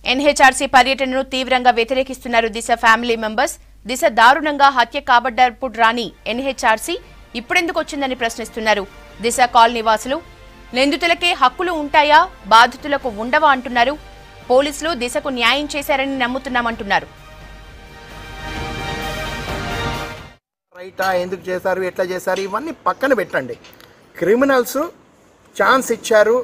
NHRC పర్యటనను తీవ్రంగా వ్యతిరేకిస్తున్నారు దిశ ఫ్యామిలీ మెంబర్స్ దిశ దారుణంగా హత్య కాబడ్డప్పుడు రాని ఎన్హెచ్ఆర్సీ ఇప్పుడెందుకు వచ్చిందని ప్రశ్నిస్తున్నారు దిశ కాలనీ వాసులు నిందితులకే హక్కులు ఉంటాయా బాధితులకు ఉండవా అంటున్నారు పోలీసులు దిశకు న్యాయం చేశారని నమ్ముతున్నామంటున్నారు రైటా ఎందుకు చేశారు ఎట్లా చేశారు ఇవన్నీ పక్కన పెట్టండి క్రిమినల్స్ ఛాన్స్ ఇచ్చారు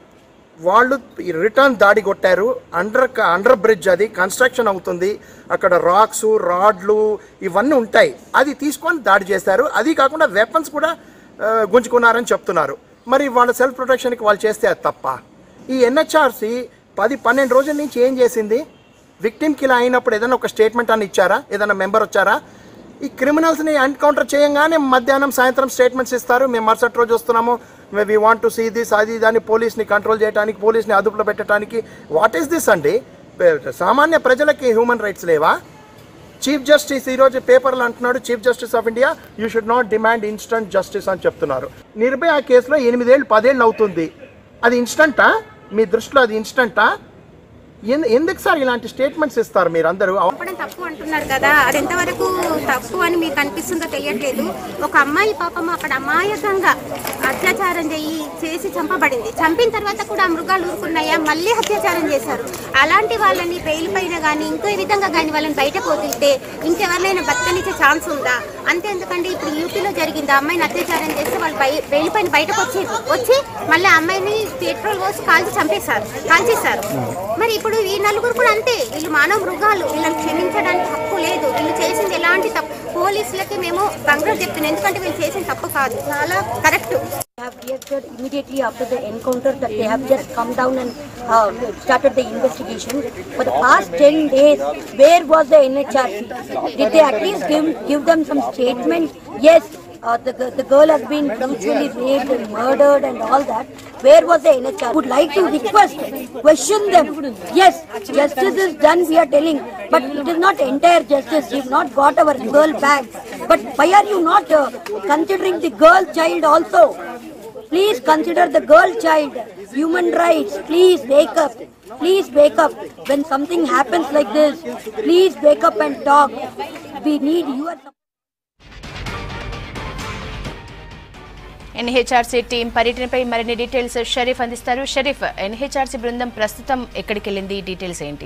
వాళ్ళు రిటర్న్ దాడి కొట్టారు అండర్ అండర్ బ్రిడ్జ్ అది కన్స్ట్రక్షన్ అవుతుంది అక్కడ రాక్స్ రాడ్లు ఇవన్నీ ఉంటాయి అది తీసుకొని దాడి చేశారు అది కాకుండా వెపన్స్ కూడా ఆ, గుంజుకున్నారని చెప్తున్నారు మరి వాళ్ళ సెల్ఫ్ ప్రొటెక్షన్కి వాళ్ళు చేస్తే అది తప్ప ఈ ఎన్హెచ్ఆర్సి పది పన్నెండు రోజుల నుంచి ఏం చేసింది విక్టిమ్కి ఇలా అయినప్పుడు ఏదైనా ఒక స్టేట్మెంట్ అని ఇచ్చారా ఏదైనా మెంబర్ వచ్చారా ఈ క్రిమినల్స్ని ఎన్కౌంటర్ చేయంగానే మధ్యాహ్నం సాయంత్రం స్టేట్మెంట్స్ ఇస్తారు మేము మరుసటి రోజు వస్తున్నాము we want to see this అది దాన్ని పోలీస్ని కంట్రోల్ చేయడానికి పోలీస్ని అదుపులో పెట్టడానికి వాట్ ఈస్ దిస్ అండి పే- సామాన్య ప్రజలకి హ్యూమన్ రైట్స్ లేవా చీఫ్ జస్టిస్ ఈరోజు పేపర్లు అంటున్నాడు chief justice of India you should not demand instant justice అని చెప్తున్నారు నిర్భయ కేసులో ఎనిమిదేళ్ళు పదేళ్ళు అవుతుంది అది ఇన్స్టంటా మీ దృష్టిలో అది ఇన్స్టంటా ఎందు- ఎందుకు సార్ ఇలాంటి స్టేట్మెంట్స్ ఇస్తారు మీరు అందరూ చంపడం తప్పు అంటున్నారు కదా అది ఎంతవరకు తప్పు అని మీకు అనిపిస్తుందో తెలియట్లేదు ఒక అమ్మాయి పాపం అక్కడ అమాయకంగా అత్యాచారం చేయి చేసి చంపబడింది చంపిన తర్వాత కూడా ఆ మృగాలు ఊరుకున్నాయా మళ్ళీ అత్యాచారం చేశారు అలాంటి వాళ్ళని బెయిల్ పైన కానీ ఇంకో విధంగా కానీ వాళ్ళని బయటకు వదిలితే ఇంకెవరినైనా బతకనిచ్చే ఛాన్స్ ఉందా అంతే ఎందుకంటే ఇప్పుడు యూపీలో జరిగింది ఆ అమ్మాయిని అత్యాచారం చేస్తే వాళ్ళు బయ- బెయిల్ పైన బయటకు వచ్చి వచ్చి మళ్ళీ ఆ అమ్మాయిని పెట్రోల్ పోసి కాల్చి చంపేశారు కాల్చేశారు మరి ఇప్పుడు ఈ నలుగురు కూడా అంతే వీళ్ళు మానవ మృగాలు వీళ్ళని క్షమించడానికి హక్కు లేదు వీళ్ళు చేసింది ఎలాంటి తప్పు పోలీసులకి మేము కంగ్రెస్ చెప్తున్నాం ఎందుకంటే వీళ్ళు చేసిన తప్పు కాదు చాలా correct have reacted immediately after the encounter that they have just come down and uh, started the investigation. For the past 10 days, where was the NHRC? Did they at least give, give them some statement? Yes, uh, the, the, the girl has been brutally raped and murdered and all that. Where was the NHRC? Would like to request, question them. Yes, justice is done, we are telling, but it is not entire justice. We've not got our girl back. But why are you not uh, considering the girl child also? Please consider the girl child, human rights. Please wake up. Please wake up. When something happens like this, please wake up and talk. We need your support. NHRC team పర్యటనపై మరిన్ని details Sharif అందిస్తారు Sharif NHRC బృందం ప్రస్తుతం ఎక్కడికి వెళ్ళింది details ఏంటి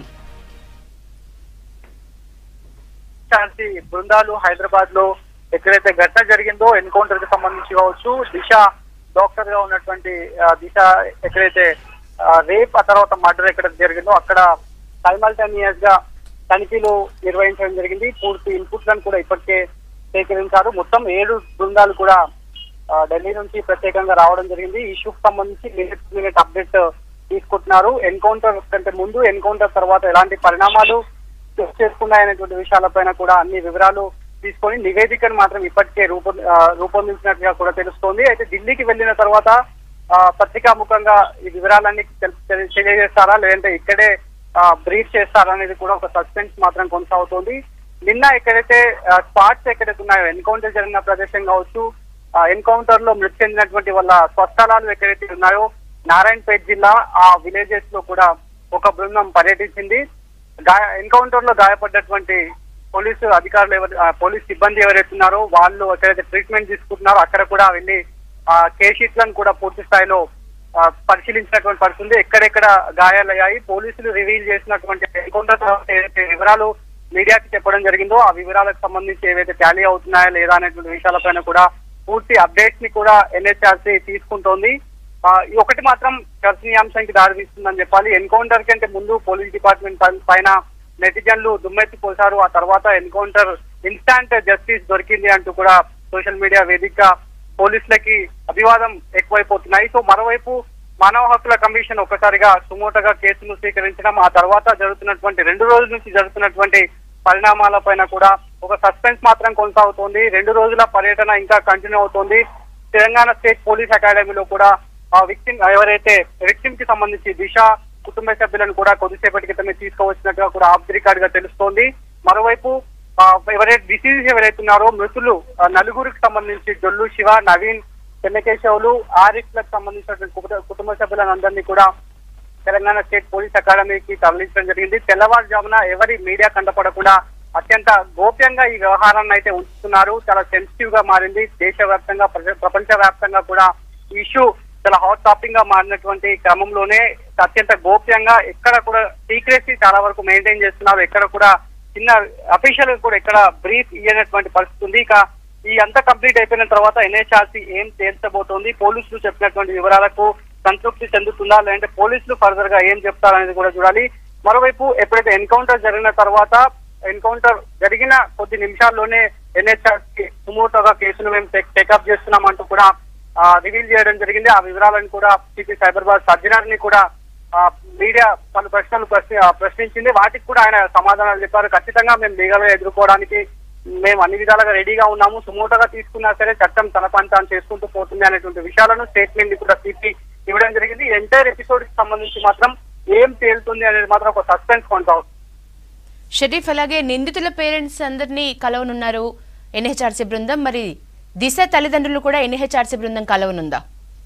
శాంతి బృందాలు హైదరాబాద్ లో ఎక్కడైతే ఘటన జరిగిందో ఎన్కౌంటర్ కి సంబంధించి కావచ్చు దిశ డాక్టర్ గా ఉన్నటువంటి ఆ, దిశ ఎక్కడైతే రేప్ ఆ తర్వాత మర్డర్ ఎక్కడ జరిగిందో అక్కడ సైమల్టేనియస్ గా తనిఖీలు నిర్వహించడం జరిగింది పూర్తి ఇన్పుట్లను కూడా ఇప్పటికే సేకరించారు మొత్తం ఏడు బృందాలు కూడా ఆ, ఢిల్లీ నుంచి ప్రత్యేకంగా రావడం జరిగింది ఈ ఇష్యూకి సంబంధించి మినిట్ మినిట్ అప్డేట్ తీసుకుంటున్నారు ఎన్కౌంటర్ కంటే ముందు ఎన్కౌంటర్ తర్వాత ఎలాంటి పరిణామాలు చోటు చేసుకున్నాయనేటువంటి విషయాలపైన కూడా అన్ని వివరాలు తీసుకొని నివేదికను మాత్రం ఇప్పటికే రూపొ ఆ, రూపొందించినట్టుగా కూడా తెలుస్తోంది అయితే ఢిల్లీకి వెళ్ళిన తర్వాత ఆ, పత్రికాముఖంగా ఈ వివరాలన్నీ తెల్- తెల్- తెలియజేస్తారా లేదంటే ఇక్కడే బ్రీఫ్ చేస్తారా అనేది కూడా ఒక సస్పెన్స్ మాత్రం కొనసాగుతోంది నిన్న ఎక్కడైతే స్పాట్స్ ఎక్కడైతే ఉన్నాయో ఎన్కౌంటర్ జరిగిన ప్రదేశం కావచ్చు ఎన్కౌంటర్ లో మృతి చెందినటువంటి వాళ్ళ స్వస్థలాలు ఎక్కడైతే ఉన్నాయో నారాయణపేట్ జిల్లా ఆ విలేజెస్ లో కూడా ఒక బృందం పర్యటించింది గాయ ఎన్కౌంటర్ లో గాయపడ్డటువంటి పోలీసు అధికారులు ఎవరు ఆ, పోలీస్ సిబ్బంది ఎవరైతే ఉన్నారో వాళ్ళు ఎక్కడైతే ట్రీట్మెంట్ తీసుకుంటున్నారో అక్కడ కూడా వెళ్ళి ఆ కేస్ షీట్లను కూడా పూర్తి స్థాయిలో ఆ, పరిశీలించినటువంటి పరిస్థితి ఉంది. ఎక్కడెక్కడ గాయాలయ్యాయి పోలీసులు రివీల్ చేసినటువంటి ఎన్కౌంటర్ తర్వాత ఏదైతే వివరాలు మీడియాకి చెప్పడం జరిగిందో ఆ వివరాలకు సంబంధించి ఏవైతే టాలీ అవుతున్నాయా లేదా అనేటువంటి విషయాలపైన కూడా పూర్తి అప్డేట్స్ ని కూడా ఎన్హెచ్ఆర్సీ తీసుకుంటోంది ఆ, ఈ ఒకటి మాత్రం చర్చనీయాంశానికి దారితీస్తుందని చెప్పాలి ఎన్కౌంటర్ కంటే ముందు పోలీస్ డిపార్ట్మెంట్ పై- పైన నెటిజన్లు దుమ్మెత్తి పోశారు ఆ తర్వాత ఎన్కౌంటర్ ఇన్స్టాంట్ జస్టిస్ దొరికింది అంటూ కూడా సోషల్ మీడియా వేదికగా పోలీసులకి అభివాదం ఎక్కువైపోతున్నాయి సో మరోవైపు మానవ హక్కుల కమిషన్ ఒక్కసారిగా సుమోటగా కేసును స్వీకరించడం ఆ తర్వాత జరుగుతున్నటువంటి రెండు రోజుల నుంచి జరుగుతున్నటువంటి పరిణామాలపైన కూడా ఒక సస్పెన్స్ మాత్రం కొనసాగుతోంది రెండు రోజుల పర్యటన ఇంకా కంటిన్యూ అవుతోంది తెలంగాణ స్టేట్ పోలీస్ అకాడమీలో కూడా ఆ విక్టిమ్ ఎవరైతే విక్టిమ్ కి సంబంధించి దిశ కుటుంబ సభ్యులను కూడా కొద్దిసేపటి క్రితమే తీసుకువచ్చినట్టుగా కూడా ఆఫ్ ది రికార్డ్ గా తెలుస్తోంది మరోవైపు ఆ, ఎవరైతే డిసీజ్ ఎవరైతే ఉన్నారో మృతులు ఆ, నలుగురికి సంబంధించి డొల్లు శివ నవీన్ చెన్నకేశవులు ఆరిఫ్లకు సంబంధించినటువంటి కుటుంబ- కుటుంబ సభ్యులను అందరినీ కూడా తెలంగాణ స్టేట్ పోలీస్ అకాడమీకి తరలించడం జరిగింది తెల్లవారుజామున ఎవరి మీడియా కంటపడకుండా అత్యంత గోప్యంగా ఈ వ్యవహారాన్ని అయితే ఉంచుతున్నారు చాలా సెన్సిటివ్ గా మారింది దేశవ్యాప్తంగా ప్రజ- ప్రపంచవ్యాప్తంగా కూడా ఈ ఇష్యూ చాలా హాట్ టాపిక్ గా మారినటువంటి క్రమంలోనే అత్యంత గోప్యంగా ఎక్కడ కూడా సీక్రెసీ చాలా వరకు మెయింటైన్ చేస్తున్నారు ఎక్కడ కూడా చిన్న అఫీషియల్ కూడా ఎక్కడ బ్రీఫ్ ఇయ్యనటువంటి పరిస్థితి ఉంది ఇక ఈ అంతా కంప్లీట్ అయిపోయిన తర్వాత ఎన్హెచ్ఆర్సీ ఏం తేల్చబోతోంది పోలీసులు చెప్పినటువంటి వివరాలకు సంతృప్తి చెందుతుందా లేదంటే పోలీసులు ఫర్దర్ గా ఏం చెప్తారనేది కూడా చూడాలి మరోవైపు ఎప్పుడైతే ఎన్కౌంటర్ జరిగిన తర్వాత ఎన్కౌంటర్ జరిగిన కొద్ది నిమిషాల్లోనే ఎన్హెచ్ఆర్సీ సుమోటోగా కేసును మేము టేకప్ చేస్తున్నామంటూ కూడా రివీల్ చేయడం జరిగింది ఆ వివరాలను కూడా సిపి సైబరాబాద్ సజ్జనార్ని కూడా ఆ, మీడియా పలు ప్రశ్నలు ప్రశ్న ఆ, ప్రశ్నించింది వాటికి కూడా ఆయన సమాధానాలు చెప్పారు ఖచ్చితంగా మేము లీగల్ గా ఎదుర్కోవడానికి మేము అన్ని విధాలుగా రెడీగా ఉన్నాము సుమోటోగా తీసుకున్నా సరే చట్టం తన పని తాను చేసుకుంటూ పోతుంది అనేటువంటి విషయాలను స్టేట్మెంట్ కూడా సిపి ఇవ్వడం జరిగింది ఎంటైర్ ఎపిసోడ్ కి సంబంధించి మాత్రం ఏం తేలుతుంది అనేది మాత్రం ఒక సస్పెన్స్ కొనసాగుతుంది షరీఫ్ అలాగే నిందితుల పేరెంట్స్ అందరినీ కలవనున్నారు ఎన్హెచ్ఆర్సీ బృందం మరి దిశ తల్లిదండ్రులు కూడా ఎన్హెచ్ఆర్సీ బృందం కలవనుందా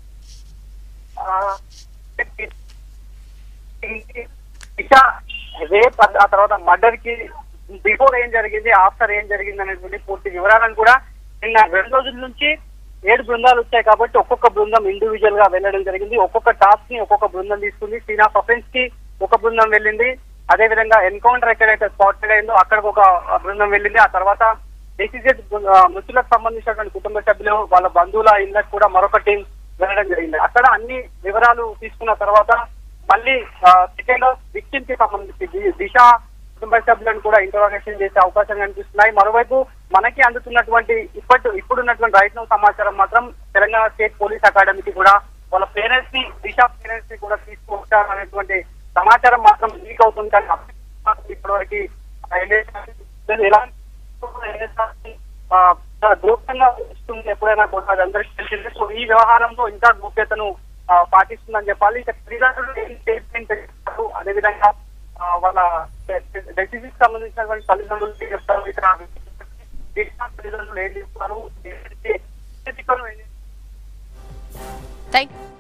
ఇక రేప్ ఆ తర్వాత మర్డర్ కి బిఫోర్ ఏం జరిగింది ఆఫ్టర్ ఏం జరిగింది అనేటువంటి పూర్తి వివరాలను కూడా నిన్న రెండు రోజుల నుంచి ఏడు బృందాలు వచ్చాయి కాబట్టి ఒక్కొక్క బృందం ఇండివిజువల్ గా వెళ్ళడం జరిగింది ఒక్కొక్క టాస్క్ ని ఒక్కొక్క బృందం తీసుకుంది సీన్ ఆఫ్ అఫెన్స్ కి ఒక బృందం వెళ్ళింది అదే విధంగా ఎన్కౌంటర్ ఎక్కడైతే స్పాటెడ్ అయిందో అక్కడికి ఒక బృందం వెళ్ళింది ఆ తర్వాత డెసిజెడ్ మృతులకు సంబంధించినటువంటి కుటుంబ సభ్యులు వాళ్ళ బంధువుల ఇళ్ళకి కూడా మరొక టీం వెళ్ళడం జరిగింది అక్కడ అన్ని వివరాలు తీసుకున్న తర్వాత మళ్ళీ సెకండ్ విక్టిమ్ కి సంబంధించి ది- దిశ కుటుంబ సభ్యులను కూడా ఇంటరాగేషన్ చేసే అవకాశం కనిపిస్తున్నాయి మరోవైపు మనకి అందుతున్నటువంటి ఇప్పటి ఇప్పుడున్నటువంటి రైట్ నౌ సమాచారం మాత్రం తెలంగాణ స్టేట్ పోలీస్ అకాడమీకి కూడా వాళ్ళ పేరెంట్స్ ని దిశ పేరెంట్స్ ని కూడా తీసుకొచ్చారు అనేటువంటి సమాచారం మాత్రం లీక్ అవుతుంది కానీ అప్పటికి ఇప్పటివరకు ఎలాంటి ఆ, చాలా గోప్యంగా ఇస్తుంది ఎప్పుడైనా కూడా అది అందరికీ తెలిసింది సో ఈ వ్యవహారంలో ఇంకా గోప్యతను ఆ, పాటిస్తుందని చెప్పాలి ఇక తల్లిదండ్రులు ఏం స్టేట్మెంట్ ఇస్తారు అదేవిధంగా ఆ, వాళ్ళ డెసిజన్ సంబంధించినటువంటి తల్లిదండ్రులు ఏం చెప్తారు ఇక్కడ తల్లిదండ్రులు ఏం చెప్తారు ఏం చేస్తారు? థ్యాంక్